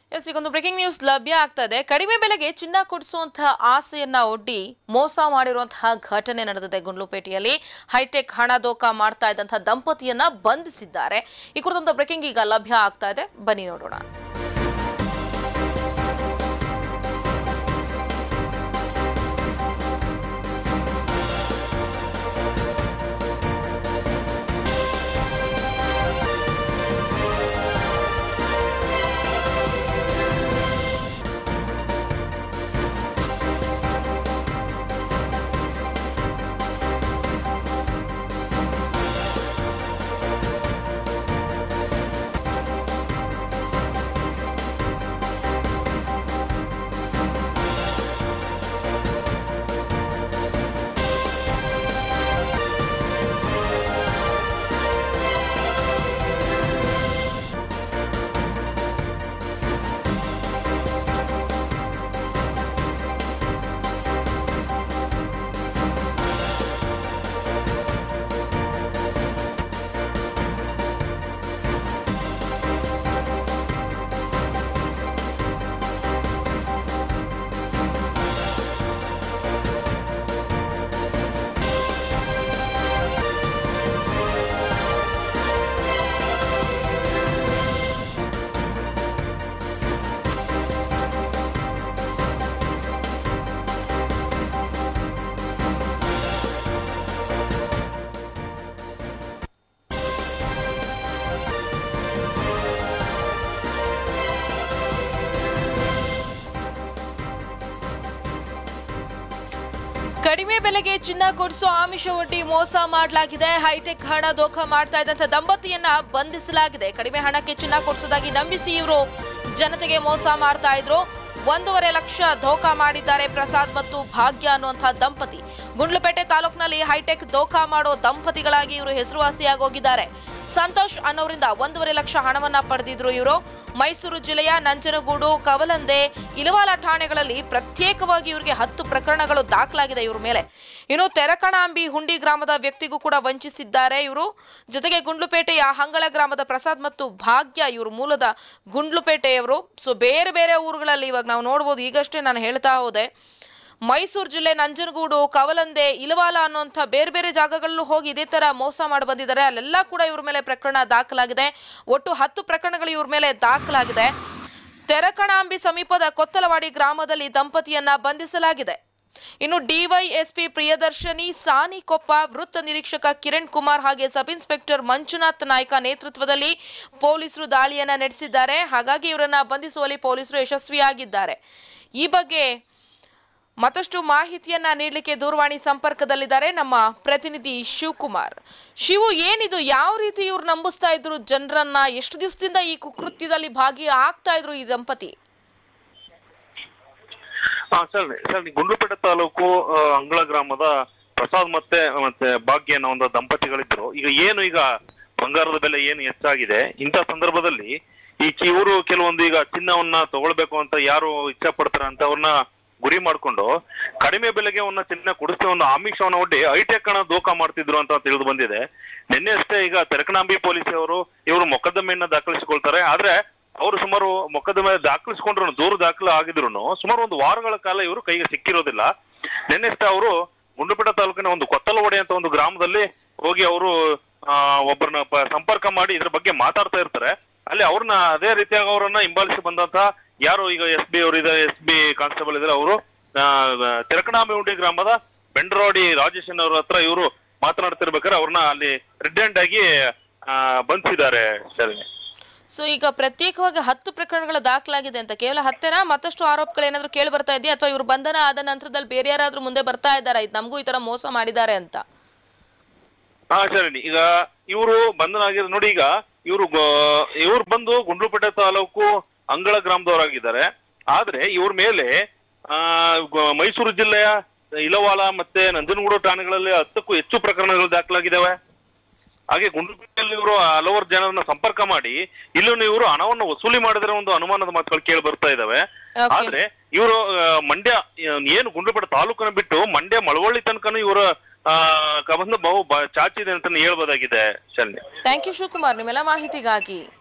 S ಈಗೊಂದು breaking news ಲಭ್ಯ ಆಗ್ತಾ ಇದೆ ಕಡಿಮೆ ಬೆಲೆಗೆ ಚಿನ್ನ ಕೊಡಿಸುವಂತಹ ಆಸೆಯನ್ನ ಒಡ್ಡಿ ಮೋಸ ಮಾಡಿರುವಂತಹ ಘಟನೆ ನಡೆದಿದೆ ಗುಂಡ್ಲುಪೇಟೆಯಲ್ಲಿ ಹೈಟೆಕ್ ಹಣ ದೋಖ ಮಾಡ್ತಾ ಇದ್ದಂತಹ ದಂಪತಿಯನ್ನ ಬಂಧಿಸಿದ್ದಾರೆ ಈ ಕುರಿತಂತ ಬ್ರೇಕಿಂಗ್ ಈಗ ಲಭ್ಯ ಆಗ್ತಾ ಇದೆ ಬನ್ನಿ ನೋಡೋಣ ಕಡಿಮೆ ಬೆಲೆಗೆ ಚಿನ್ನ ಕೊಡಿಸೋ ಆಮಿಷ ಒಡ್ಡಿ ಮೋಸ ಮಾಡಲಾಗಿದೆ ಹೈಟೆಕ್ ಹಣ ದೋಖ ಮಾಡ್ತಾ ಇದ್ದಂತ ದಂಪತಿಯನ್ನ ಬಂಧಿಸಲಾಗಿದೆ ಕಡಿಮೆ ಹಣಕ್ಕೆ ಚಿನ್ನ ಕೊಡಿಸೋದಾಗಿ ನಂಬಿಸಿ ಇವರು ಜನತೆಗೆ ಮೋಸ ಮಾಡ್ತಾ ಇದ್ರು ಒಂದೂವರೆ ಲಕ್ಷ ಧೋಖಾ ಮಾಡಿದ್ದಾರೆ ಪ್ರಸಾದ್ ಮತ್ತು ಭಾಗ್ಯ ಅನ್ನುವಂತಹ ದಂಪತಿ ಗುಂಡ್ಲುಪೇಟೆ ತಾಲೂಕಿನಲ್ಲಿ ಹೈಟೆಕ್ ದೋಖಾ ಮಾಡೋ ದಂಪತಿಗಳಾಗಿ ಇವರು ಹೆಸರುವಾಸಿಯಾಗಿ ಹೋಗಿದ್ದಾರೆ ಸಂತೋಷ್ ಅನ್ನೋರಿಂದ ಒಂದೂವರೆ ಲಕ್ಷ ಹಣವನ್ನ ಪಡೆದಿದ್ರು ಇವರು ಮೈಸೂರು ಜಿಲ್ಲೆಯ ನಂಜನಗೂಡು ಕವಲಂದೆ ಇಲವಾಲ ಠಾಣೆಗಳಲ್ಲಿ ಪ್ರತ್ಯೇಕವಾಗಿ ಇವರಿಗೆ ಹತ್ತು ಪ್ರಕರಣಗಳು ದಾಖಲಾಗಿದೆ ಇವ್ರ ಮೇಲೆ ಇನ್ನು ತೆರಕಣಾಂಬಿ ಹುಂಡಿ ಗ್ರಾಮದ ವ್ಯಕ್ತಿಗೂ ಕೂಡ ವಂಚಿಸಿದ್ದಾರೆ ಇವರು ಜೊತೆಗೆ ಗುಂಡ್ಲುಪೇಟೆಯ ಹಂಗಳ ಗ್ರಾಮದ ಪ್ರಸಾದ್ ಮತ್ತು ಭಾಗ್ಯ ಇವರು ಮೂಲದ ಗುಂಡ್ಲುಪೇಟೆಯವರು ಸೊ ಬೇರೆ ಬೇರೆ ಊರುಗಳಲ್ಲಿ ಇವಾಗ ನಾವು ನೋಡ್ಬೋದು ಈಗಷ್ಟೇ ನಾನು ಹೇಳ್ತಾ ಹೋದೆ ಮೈಸೂರು ಜಿಲ್ಲೆ ನಂಜನಗೂಡು ಕವಲಂದೆ ಇಲವಾಲ ಅನ್ನುವಂಥ ಬೇರೆ ಬೇರೆ ಜಾಗಗಳಲ್ಲೂ ಹೋಗಿ ಇದೇ ತರ ಮೋಸ ಮಾಡಿ ಬಂದಿದ್ದಾರೆ ಅಲ್ಲೆಲ್ಲ ಕೂಡ ಇವ್ರ ಮೇಲೆ ಪ್ರಕರಣ ದಾಖಲಾಗಿದೆ ಒಟ್ಟು ಹತ್ತು ಪ್ರಕರಣಗಳು ಇವ್ರ ಮೇಲೆ ದಾಖಲಾಗಿದೆ ತೆರಕಣಾಂಬಿ ಸಮೀಪದ ಕೊತ್ತಲವಾಡಿ ಗ್ರಾಮದಲ್ಲಿ ದಂಪತಿಯನ್ನ ಬಂಧಿಸಲಾಗಿದೆ ಇನ್ನು ಡಿವೈಎಸ್ಪಿ ಪ್ರಿಯದರ್ಶಿನಿ ಸಾನಿಕೊಪ್ಪ ವೃತ್ತ ನಿರೀಕ್ಷಕ ಕಿರಣ್ ಕುಮಾರ್ ಹಾಗೆ ಸಬ್ ಇನ್ಸ್ಪೆಕ್ಟರ್ ಮಂಜುನಾಥ್ ನಾಯ್ಕ ನೇತೃತ್ವದಲ್ಲಿ ಪೊಲೀಸರು ದಾಳಿಯನ್ನ ನಡೆಸಿದ್ದಾರೆ ಹಾಗಾಗಿ ಇವರನ್ನ ಬಂಧಿಸುವಲ್ಲಿ ಪೊಲೀಸರು ಯಶಸ್ವಿಯಾಗಿದ್ದಾರೆ ಈ ಬಗ್ಗೆ ಮತ್ತಷ್ಟು ಮಾಹಿತಿಯನ್ನ ನೀಡಲಿಕ್ಕೆ ದೂರವಾಣಿ ಸಂಪರ್ಕದಲ್ಲಿದ್ದಾರೆ ನಮ್ಮ ಪ್ರತಿನಿಧಿ ಶಿವಕುಮಾರ್ ಶಿವು ಏನಿದು ಯಾವ ರೀತಿ ಇವ್ರು ನಂಬಿಸ್ತಾ ಇದ್ರು ಜನರನ್ನ ಎಷ್ಟು ದಿವಸದಿಂದ ಈ ಕುಕೃತ್ಯದಲ್ಲಿ ಭಾಗಿ ಆಗ್ತಾ ಇದ್ರು ಈ ದಂಪತಿ ಹಾ ಸರ್ ಸರ್ ಗುಂಡ್ಲುಪೇಟೆ ತಾಲೂಕು ಆ, ಅಂಗಳ ಗ್ರಾಮದ ಪ್ರಸಾದ್ ಮತ್ತೆ ಮತ್ತೆ ಭಾಗ್ಯ ಅನ್ನೋ ಒಂದು ದಂಪತಿಗಳಿದ್ರು ಈಗ ಏನು ಈಗ ಬಂಗಾರದ ಬೆಲೆ ಏನು ಹೆಚ್ಚಾಗಿದೆ ಇಂಥ ಸಂದರ್ಭದಲ್ಲಿ ಈ ಚಿ- ಇವರು ಕೆಲವೊಂದು ಈಗ ಚಿನ್ನವನ್ನ ತಗೊಳ್ಬೇಕು ಅಂತ ಯಾರು ಇಚ್ಛೆ ಪಡ್ತಾರೆ ಅಂತ ಅವ್ರನ್ನ ಗುರಿ ಮಾಡ್ಕೊಂಡು ಕಡಿಮೆ ಬೆಲೆಗೆ ಅವನ್ನ ಚಿನ್ನ ಕೊಡಿಸ್ತೇವೆ ಒಂದು ಆಮಿಷವನ್ನ ಒಡ್ಡಿ ಹೈಟೆಕ್ ಹಣ ದೋಖಾ ಮಾಡ್ತಿದ್ರು ಅಂತ ತಿಳಿದು ಬಂದಿದೆ ನಿನ್ನೆ ಅಷ್ಟೇ ಈಗ ತೆರಕನಾಂಬಿ ಪೊಲೀಸ್ ಅವರು ಇವರು ಮೊಕದ್ದಮೆಯನ್ನ ದಾಖಲಿಸಿಕೊಳ್ತಾರೆ ಆದ್ರೆ ಅವರು ಸುಮಾರು ಮೊಕದ್ದಮೆ ದಾಖಲಿಸಿಕೊಂಡ್ರು ದೂರು ದಾಖಲು ಆಗಿದ್ರು ಸುಮಾರು ಒಂದು ವಾರಗಳ ಕಾಲ ಇವರು ಕೈಗೆ ಸಿಕ್ಕಿರೋದಿಲ್ಲ ನಿನ್ನೆಷ್ಟೇ ಅವರು ಗುಂಡ್ಲುಪೇಟೆ ತಾಲೂಕಿನ ಒಂದು ಕೊತ್ತಲವಾಡಿ ಅಂತ ಒಂದು ಗ್ರಾಮದಲ್ಲಿ ಹೋಗಿ ಅವರು ಒಬ್ಬರನ್ನ ಸಂಪರ್ಕ ಮಾಡಿ ಇದ್ರ ಬಗ್ಗೆ ಮಾತಾಡ್ತಾ ಇರ್ತಾರೆ ಅಲ್ಲಿ ಅವ್ರನ್ನ ಅದೇ ರೀತಿಯಾಗಿ ಅವರನ್ನ ಹಿಂಬಾಲಿಸಿ ಬಂದಂತ ಯಾರು ಈಗ ಎಸ್ ಬಿ ಅವರು ಇದ್ದಾರೆ ಎಸ್ ಬಿ ಕಾನ್ಸ್ಟೇಬಲ್ ಇದ್ದಾರೆ ಅವರು ತೆರಕಣಾಂಬಿಹುಂಡಿ ಗ್ರಾಮದ ಬೆಂಡ್ರೋಡಿ ರಾಜೇಶನ್ ಅವ್ರ ಹತ್ರ ಇವರು ಮಾತನಾಡ್ತಿರ್ಬೇಕಾದ್ರೆ ಅವ್ರನ್ನ ಅಲ್ಲಿ ರೆಡ್ ಹ್ಯಾಂಡ್ ಆಗಿ ಆ, ಬಂಧಿಸಿದ್ದಾರೆ ಸರ್ ಸೊ ಈಗ ಪ್ರತ್ಯೇಕವಾಗಿ ಹತ್ತು ಪ್ರಕರಣಗಳು ದಾಖಲಾಗಿದೆ ಅಂತ ಕೇವಲ ಹತ್ತೆನಾ ಮತ್ತಷ್ಟು ಆರೋಪಗಳು ಏನಾದ್ರು ಕೇಳಿ ಬರ್ತಾ ಇದೆಯಾ ಅಥವಾ ಇವ್ರ ಬಂಧನ ಆದ ನಂತರದಲ್ಲಿ ಬೇರೆ ಯಾರಾದ್ರೂ ಮುಂದೆ ಬರ್ತಾ ಇದ್ದಾರಾ ಇದು ನಮಗೂ ಈ ತರ ಮೋಸ ಮಾಡಿದ್ದಾರೆ ಅಂತ ಹಾ ಸರಿ ಈಗ ಇವರು ಬಂಧನ ಆಗಿರೋದು ನೋಡಿ ಈಗ ಇವರು ಇವ್ರು ಬಂದು ಗುಂಡ್ಲುಪೇಟೆ ತಾಲೂಕು ಅಂಗಳ ಗ್ರಾಮದವರಾಗಿದ್ದಾರೆ ಆದ್ರೆ ಇವ್ರ ಮೇಲೆ ಆ ಗ- ಮೈಸೂರು ಜಿಲ್ಲೆಯ ಇಲವಾಲ ಮತ್ತೆ ನಂಜನಗೂಡು ಠಾಣೆಗಳಲ್ಲಿ ಹತ್ತಕ್ಕೂ ಹೆಚ್ಚು ಪ್ರಕರಣಗಳು ದಾಖಲಾಗಿದ್ದಾವೆ ಹಾಗೆ ಗುಂಡ್ಲುಪೇಟೆಯಲ್ಲಿ ಇವರು ಹಲವಾರು ಜನರನ್ನ ಸಂಪರ್ಕ ಮಾಡಿ ಇಲ್ಲೂ ಇವರು ಹಣವನ್ನು ವಸೂಲಿ ಮಾಡಿದ್ರೆ ಒಂದು ಅನುಮಾನದ ಮಾತುಗಳು ಕೇಳಿ ಬರ್ತಾ ಇದಾವೆ Okay. ಆದ್ರೆ ಇವರು ಮಂಡ್ಯ ಆ, ಏನು ಗುಂಡ್ಲುಪೇಟೆ ತಾಲೂಕನ್ನ ಬಿಟ್ಟು ಮಂಡ್ಯ ಮಳವಳ್ಳಿ ತನಕನೂ ಇವರ ಕಬಂಧ ಬಹು ಬ- ಚಾಚಿದೆ ಅಂತ ಹೇಳ್ಬೋದಾಗಿದೆ ಶಲ್ಯ ಥ್ಯಾಂಕ್ ಯು ಶಿವಕುಮಾರ್ ನಿಮ್ಮೆಲ್ಲ ಮಾಹಿತಿಗಾಗಿ